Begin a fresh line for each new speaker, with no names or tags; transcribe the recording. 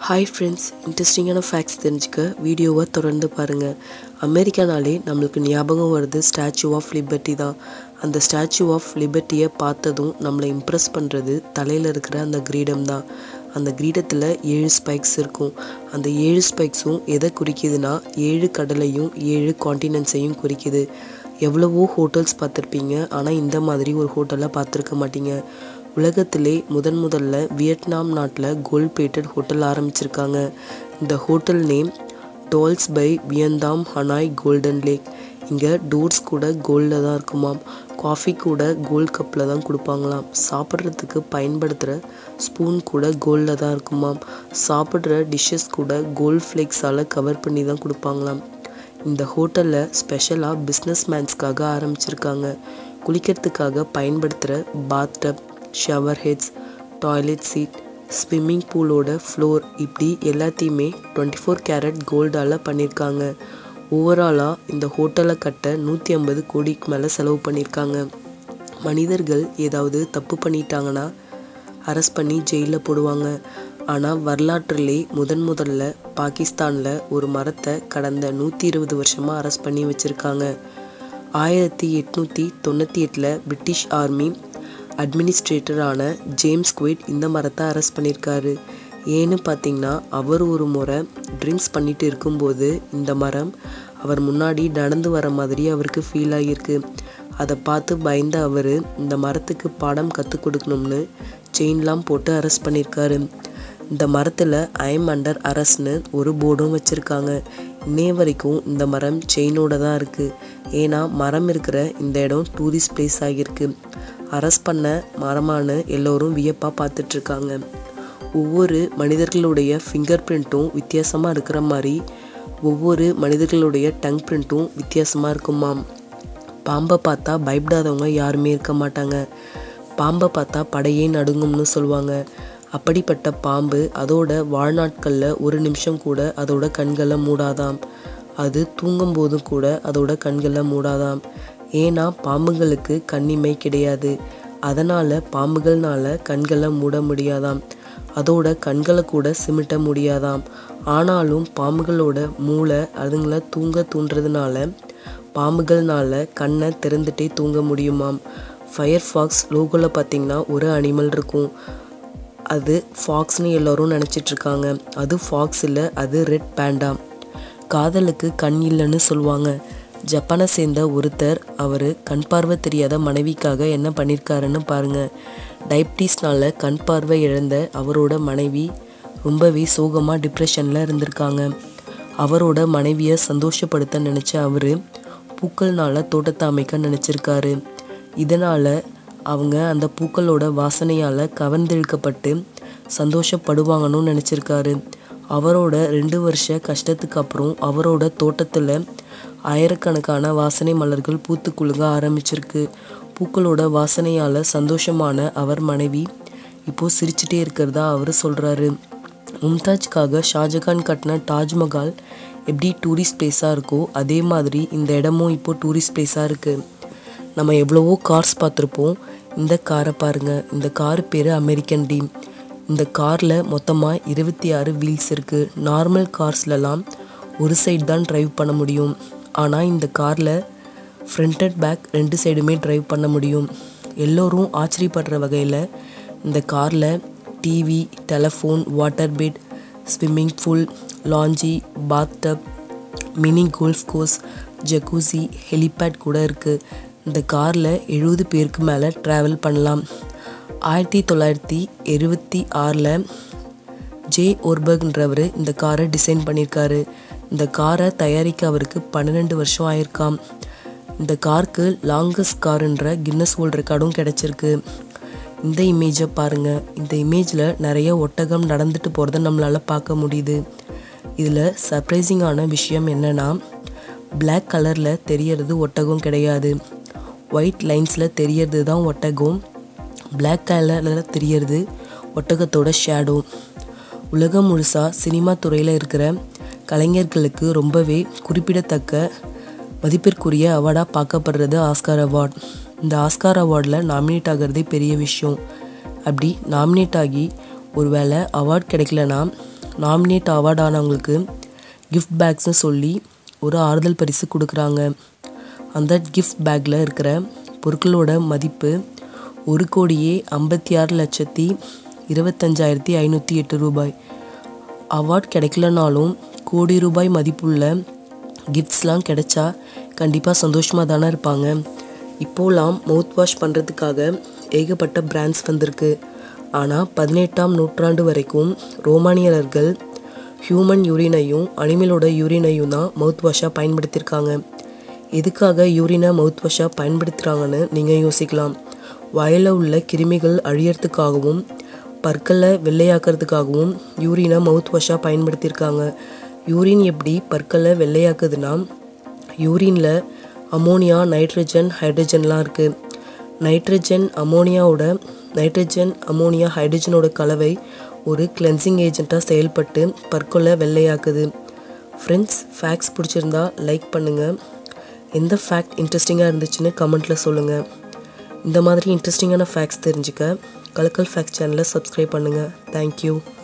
hi friends இன்ட்ரெஸ்டிங்கான facts தெரிஞ்சுக்க வீடியோவை தொடர்ந்து பாருங்கள் அமெரிக்கானாலே நம்மளுக்கு ஞாபகம் வருது ஸ்டாச்சு ஆஃப் லிபர்ட்டி தான் அந்த ஸ்டாச்சு ஆஃப் லிபர்ட்டியை பார்த்ததும் நம்மளை இம்ப்ரெஸ் பண்ணுறது தலையில் இருக்கிற அந்த கிரீடம் தான் அந்த கிரீடத்தில் ஏழு ஸ்பைக்ஸ் இருக்கும் அந்த ஏழு ஸ்பைக்ஸும் எதை குறிக்குதுன்னா ஏழு கடலையும் ஏழு காண்டினென்ட்ஸையும் குறிக்குது எவ்வளவோ ஹோட்டல்ஸ் பார்த்துருப்பீங்க ஆனால் இந்த மாதிரி ஒரு ஹோட்டலை பார்த்துருக்க மாட்டீங்க உலகத்திலே முதன் முதல்ல வியட்நாம் நாட்டில் கோல்ட் பிளேட்டட் ஹோட்டல் ஆரம்பிச்சிருக்காங்க இந்த hotel name Dolce by Wyndham Hanoi Golden Lake இங்கே டோர்ஸ் கூட கோல்டில் தான் இருக்குமாம் காஃபி கூட கோல்ட் கப்பில் தான் கொடுப்பாங்களாம் சாப்பிட்றதுக்கு பயன்படுத்துகிற ஸ்பூன் கூட கோல்டில் தான் இருக்குமாம் சாப்பிட்ற டிஷ்ஷஸ் கூட கோல்ட் ஃப்ளேக்ஸால் கவர் பண்ணி தான் கொடுப்பாங்களாம் இந்த ஹோட்டலில் ஸ்பெஷலாக பிஸ்னஸ் மேன்ஸ்க்காக ஆரம்பிச்சிருக்காங்க குளிக்கிறதுக்காக பயன்படுத்துகிற bathtub shower heads toilet seat swimming பூலோட ஃப்ளோர் இப்படி எல்லாத்தையுமே டுவெண்ட்டி ஃபோர் கேரட் கோல்டால் பண்ணியிருக்காங்க ஓவராலாக இந்த ஹோட்டலை கட்ட நூற்றி ஐம்பது கோடிக்கு மேலே செலவு பண்ணியிருக்காங்க மனிதர்கள் ஏதாவது தப்பு பண்ணிட்டாங்கன்னா அரெஸ்ட் பண்ணி ஜெயிலில் போடுவாங்க ஆனால் வரலாற்றிலே முதன் முதல்ல பாகிஸ்தானில் ஒரு மரத்தை கடந்த நூற்றி இருபது வருஷமாக அரெஸ்ட் பண்ணி வச்சுருக்காங்க ஆயிரத்தி எட்நூற்றி தொண்ணூற்றி எட்டில் பிரிட்டிஷ் ஆர்மி அட்மினிஸ்ட்ரேட்டரான ஜேம்ஸ் குவிட் இந்த மரத்தை அரெஸ்ட் பண்ணியிருக்காரு ஏன்னு பார்த்தீங்கன்னா அவர் ஒரு முறை ட்ரிங்க்ஸ் பண்ணிட்டு இருக்கும்போது இந்த மரம் அவர் முன்னாடி நடந்து வர மாதிரி அவருக்கு ஃபீல் ஆகியிருக்கு அதை பார்த்து பயந்த அவர் இந்த மரத்துக்கு பாடம் கற்றுக் கொடுக்கணும்னு செயின்லாம் போட்டு அரெஸ்ட் பண்ணியிருக்காரு இந்த மரத்தில் ஐம் அண்டர் அரஸ்னு ஒரு போர்டும் வச்சுருக்காங்க இன்னைய வரைக்கும் இந்த மரம் செயினோட தான் இருக்குது ஏன்னா மரம் இருக்கிற இந்த இடம் டூரிஸ்ட் பிளேஸ் ஆகியிருக்கு அரெஸ்ட் பண்ண மரமானு எல்லோரும் வியப்பாக பார்த்துட்ருக்காங்க ஒவ்வொரு மனிதர்களுடைய ஃபிங்கர் பிரிண்ட்டும் வித்தியாசமாக இருக்கிற மாதிரி ஒவ்வொரு மனிதர்களுடைய டங் பிரிண்ட்டும் வித்தியாசமாக இருக்குமாம் பாம்பை பார்த்தா பயப்படாதவங்க யாருமே இருக்க மாட்டாங்க பாம்பை பார்த்தா படையே நடுங்கும்னு சொல்லுவாங்க அப்படிப்பட்ட பாம்பு அதோட வாழ்நாட்களில் ஒரு நிமிஷம் கூட அதோட கண்களை மூடாதாம் அது தூங்கும்போதும் கூட அதோட கண்களை மூடாதாம் ஏன்னா பாம்புங்களுக்கு கண்ணிமை கிடையாது அதனால் பாம்புகள்னால கண்களை மூட முடியாதாம் அதோட கண்களை கூட சிமிட்ட முடியாதாம் ஆனாலும் பாம்புகளோட மூளை அதுங்களை தூங்க தூண்டுறதுனால பாம்புகள்னால கண்ணை திறந்துட்டே தூங்க முடியுமாம் ஃபயர் ஃபாக்ஸ் லோகோவில் பார்த்தீங்கன்னா ஒரு அனிமல் இருக்கும் அது ஃபாக்ஸ்னு எல்லோரும் நினச்சிட்ருக்காங்க அது ஃபாக்ஸ் இல்லை அது ரெட் பேண்டா காதலுக்கு கண் இல்லைன்னு சொல்லுவாங்க ஜப்பானை சேர்ந்த ஒருத்தர் அவர் கண் பார்வை தெரியாத மனைவிக்காக என்ன பண்ணியிருக்காருன்னு பாருங்கள் டயபிட்டிஸ்னால கண் பார்வை இழந்த அவரோட மனைவி ரொம்பவே சோகமாக டிப்ரெஷனில் இருந்திருக்காங்க அவரோட மனைவியை சந்தோஷப்படுத்த நினச்ச அவர் பூக்கள்னால தோட்டத்தை அமைக்க நினச்சிருக்காரு இதனால் அவங்க அந்த பூக்களோட வாசனையால் கவர்ந்திழுக்கப்பட்டு சந்தோஷப்படுவாங்கன்னு நினச்சிருக்காரு அவரோட ரெண்டு வருஷ கஷ்டத்துக்கு அப்புறம் அவரோட தோட்டத்தில் ஆயிரக்கணக்கான வாசனை மலர்கள் பூத்து குலுங்க ஆரம்பிச்சிருக்கு பூக்களோட வாசனையால் சந்தோஷமான அவர் மனைவி இப்போது சிரிச்சிட்டே இருக்கிறதா அவர் சொல்கிறாரு மும்தாஜ்காக ஷாஜகான் கட்டின தாஜ்மஹால் எப்படி டூரிஸ்ட் பிளேஸாக இருக்கோ அதே மாதிரி இந்த இடமும் இப்போது டூரிஸ்ட் பிளேஸாக இருக்குது நம்ம எவ்வளவோ கார்ஸ் பார்த்துருப்போம் இந்த காரை பாருங்கள் இந்த கார் பேர் அமெரிக்கன் டீம் இந்த காரில் மொத்தமாக இருபத்தி ஆறு வீல்ஸ் இருக்குது நார்மல் கார்ஸ்லலாம் ஒரு சைடு தான் ட்ரைவ் பண்ண முடியும் ஆனால் இந்த காரில் ஃப்ரண்ட் அண்ட் பேக் ரெண்டு சைடுமே ட்ரைவ் பண்ண முடியும் எல்லோரும் ஆச்சரியப்படுற வகையில் இந்த காரில் TV telephone water bed swimming pool lounge bathtub mini golf course jacuzzi helipad கூட இருக்குது இந்த காரில் எழுபது பேருக்கு மேலே ட்ராவல் பண்ணலாம் ஆயிரத்தி தொள்ளாயிரத்தி எழுபத்தி ஆறில் ஜே ஓர்பர்க்ன்றவர் இந்த காரை டிசைன் பண்ணியிருக்காரு இந்த காரை தயாரிக்க அவருக்கு பன்னிரெண்டு வருஷம் ஆயிருக்காம் இந்த காருக்கு லாங்கஸ்ட் காருன்ற கின்னஸ் வேர்ல்ட் ரெக்கார்டும் கிடச்சிருக்கு இந்த இமேஜை பாருங்கள் இந்த இமேஜில் நிறைய ஒட்டகம் நடந்துட்டு போகிறத நம்மளால் பார்க்க முடியுது இதில் சர்ப்ரைசிங்கான விஷயம் என்னென்னா பிளாக் கலரில் தெரியறது ஒட்டகம் கிடையாது ஒயிட் லைன்ஸில் தெரியறது தான் ஒட்டகம் பிளாக் கலரில் தெரியறது ஒட்டகத்தோட ஷேடோ உலகம் முழுசாக சினிமா துறையில் இருக்கிற கலைஞர்களுக்கு ரொம்பவே குறிப்பிடத்தக்க மதிப்பிற்குரிய அவார்டாக பார்க்கப்படுறது ஆஸ்கார் அவார்ட் இந்த ஆஸ்கார் அவார்டில் நாமினேட் ஆகிறதே பெரிய விஷயம் அப்படி நாமினேட் ஆகி ஒரு வேளை அவார்ட் கிடைக்கலனா நாமினேட் அவார்ட் ஆனவங்களுக்கு கிஃப்ட் பேக்ஸ்னு சொல்லி ஒரு ஆறுதல் பரிசு கொடுக்குறாங்க அந்த கிஃப்ட் பேக்கில் இருக்கிற பொருட்களோட மதிப்பு ஒரு கோடியே ஐம்பத்தி ஆறு லட்சத்தி இருபத்தஞ்சாயிரத்தி ஐநூற்றி எட்டு ரூபாய் அவார்ட் கிடைக்கலனாலும் கோடி ரூபாய் மதிப்புள்ள கிஃப்ட்ஸ்லாம் கிடைச்சா கண்டிப்பாக சந்தோஷமாக தானே இருப்பாங்க இப்போலாம் மவுத் வாஷ் பண்ணுறதுக்காக ஏகப்பட்ட பிராண்ட்ஸ் வந்திருக்கு ஆனால் பதினெட்டாம் நூற்றாண்டு வரைக்கும் ரோமானியர்கள் ஹியூமன் யூரினையும் அனிமலோட யூரினையும் தான் மவுத் வாஷாக பயன்படுத்தியிருக்காங்க எதுக்காக யூரினை மவுத் வாஷாக பயன்படுத்துகிறாங்கன்னு நீங்கள் யோசிக்கலாம் வயலில் உள்ள கிருமிகள் அழியறதுக்காகவும் பற்களை வெள்ளையாக்கிறதுக்காகவும் யூரினை மவுத் வாஷாக பயன்படுத்தியிருக்காங்க யூரின் எப்படி பற்களை வெள்ளையாக்குதுன்னா யூரினில் அமோனியா நைட்ரஜன் ஹைட்ரஜன்லாம் இருக்குது நைட்ரஜன் அமோனியாவோட நைட்ரஜன் அமோனியா ஹைட்ரஜனோட கலவை ஒரு கிளென்சிங் ஏஜெண்ட்டாக செயல்பட்டு பற்கொலை வெள்ளையாக்குது ஃப்ரெண்ட்ஸ் ஃபேக்ட்ஸ் பிடிச்சிருந்தா லைக் பண்ணுங்கள் எந்த ஃபேக்ட் இன்ட்ரெஸ்டிங்காக இருந்துச்சுன்னு கமெண்ட்டில் சொல்லுங்கள் இந்த மாதிரி இன்ட்ரெஸ்டிங்கான ஃபேக்ட்ஸ் தெரிஞ்சுக்க கலக்கல் ஃபேக்ட் சேனலை சப்ஸ்கிரைப் பண்ணுங்கள் தேங்க்யூ